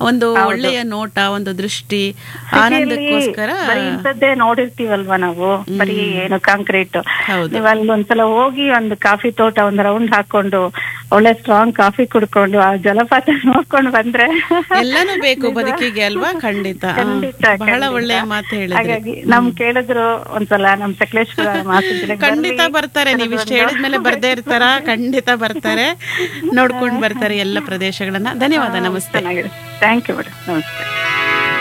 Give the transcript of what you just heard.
ಒಂದು ಒಳ್ಳೆಯ ನೋಟ ಒಂದು ದೃಷ್ಟಿ ಆನಂದಕ್ಕೋಸ್ಕರ ಬರೀ ಇಂಥದ್ದೇ ನೋಡಿರ್ತೀವಲ್ವಾ ನಾವು ಬರೀ ಏನು ಕಾಂಕ್ರೀಟ್ ಹೌದು. ನೀವು ಅಲ್ಲಿ ಒಂದ್ಸಲ ಹೋಗಿ ಒಂದು ಕಾಫಿ ತೋಟ ಒಂದು ರೌಂಡ್ ಹಾಕೊಂಡು ಒಳ್ಳೆ ಸ್ಟ್ರಾಂಗ್ ಕಾಫಿ ಕುಡ್ಕೊಂಡು ಆ ಜಲಪಾತ ನೋಡ್ಕೊಂಡು ಬಂದ್ರೆ ಎಲ್ಲಾನು ಬೇಕು ಬದುಕಿಗೆ ಅಲ್ವಾ ಖಂಡಿತ ಆ, ಖಂಡಿತ, ಬಹಳ ಖಂಡಿತ. ಒಳ್ಳೆಯ ಮಾತು ಹೇಳಿದ್ರಿ ಹಾಗಾಗಿ ನಮ್ ಕೇಳಿದ್ರು ಒಂದ್ಸಲ ನಮ್ ಸಕಲೇಶ್ವರ ಮಾಸಿದ್ರೆ ಖಂಡಿತ ಬರ್ತಾರೆ ನೀವು ಇಷ್ಟು ಹೇಳಿದ್ಮೇಲೆ ಬರ್ದೇ ಇರ್ತಾರ ಖಂಡಿತ ಬರ್ತಾರೆ ನೋಡ್ಕೊಂಡ್ ಬರ್ತಾರೆ ಎಲ್ಲ ಪ್ರದೇಶಗಳನ್ನ ಧನ್ಯವಾದ ನಮಸ್ತೆ ಚೆನ್ನಾಗಿದೆ ಥ್ಯಾಂಕ್ ಯು ಮೇಡಮ್ ನಮಸ್ತೆ